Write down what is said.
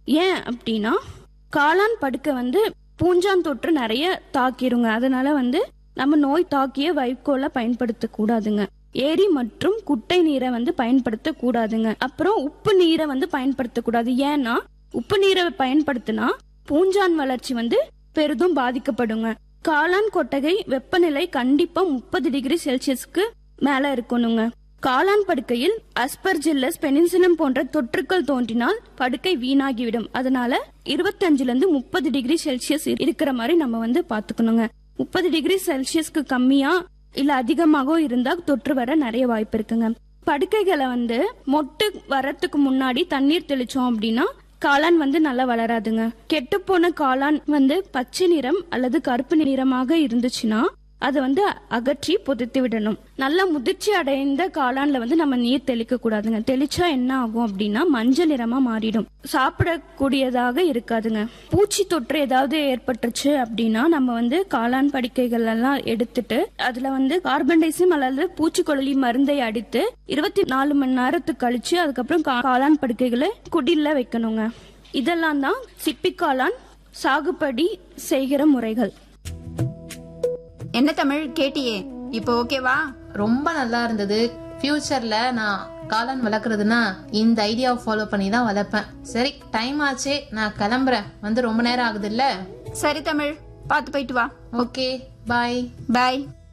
ஏன் அப்படின்னா காளான் படுக்கை வந்து பூஞ்சான் தொற்று நிறைய தாக்கிருங்க அதனால வந்து நம்ம நோய் தாக்கிய வைக்கோலை பயன்படுத்த கூடாதுங்க ஏரி மற்றும் குட்டை நீரை வந்து பயன்படுத்த கூடாதுங்க அப்புறம் உப்பு நீரை வந்து பயன்படுத்த கூடாது ஏன்னா உப்பு நீரை பயன்படுத்தினா பூஞ்சான் வளர்ச்சி வந்து பெரிதும் பாதிக்கப்படுங்க காளான் கொட்டகை வெப்பநிலை கண்டிப்பா முப்பது டிகிரி செல்சியஸ்க்கு மேல இருக்கணுங்க காளான் படுக்கையில் அஸ்பர்ஜில்லஸ் பெனிசிலம் போன்ற தொற்றுக்கள் தோன்றினால் படுக்கை வீணாகிவிடும் அதனால இருபத்தஞ்சுல இருந்து முப்பது டிகிரி செல்சியஸ் இருக்கிற மாதிரி நம்ம வந்து பாத்துக்கணுங்க முப்பது டிகிரி செல்சியஸ்க்கு கம்மியா இல்ல அதிகமாகவோ இருந்தா தொற்று வர நிறைய வாய்ப்பு இருக்குங்க படுக்கைகளை வந்து மொட்டு வரத்துக்கு முன்னாடி தண்ணீர் தெளிச்சோம் அப்படின்னா காளான் வந்து நல்லா வளராதுங்க கெட்டுப்போன காளான் வந்து பச்சை நிறம் அல்லது கருப்பு நிறமாக இருந்துச்சுன்னா அதை வந்து அகற்றி புதைத்து விடணும் நல்லா முதிர்ச்சி அடைந்த காளான்ல வந்து நம்ம நீர் தெளிக்க கூடாதுங்க தெளிச்சா என்ன ஆகும் அப்படின்னா மஞ்சள் நிறமா மாறிடும் சாப்பிடக்கூடியதாக இருக்காதுங்க பூச்சி தொற்று ஏதாவது ஏற்பட்டுச்சு அப்படின்னா நம்ம வந்து காளான் படுக்கைகள் எல்லாம் எடுத்துட்டு அதுல வந்து கார்பன் டைசியம் அல்லது பூச்சிக்கொல்லி மருந்தை அடித்து இருபத்தி நாலு மணி நேரத்துக்கு கழிச்சு அதுக்கப்புறம் கா- காளான் படுக்கைகளை குடில்ல வைக்கணுங்க இதெல்லாம் தான் சிப்பி காளான் சாகுபடி செய்கிற முறைகள் என்ன தமிழ் கேட்டியே இப்போ ஓகேவா ரொம்ப நல்லா இருந்தது ஃபியூச்சர்ல நான் காளான் வளர்க்குறதுன்னா இந்த ஐடியாவை ஃபாலோ பண்ணி தான் வளர்ப்பேன் சரி டைம் ஆச்சே நான் கிளம்புறேன் வந்து ரொம்ப நேரம் ஆகுது இல்ல சரி தமிழ் பார்த்து போயிட்டு வா ஓகே பாய் பாய்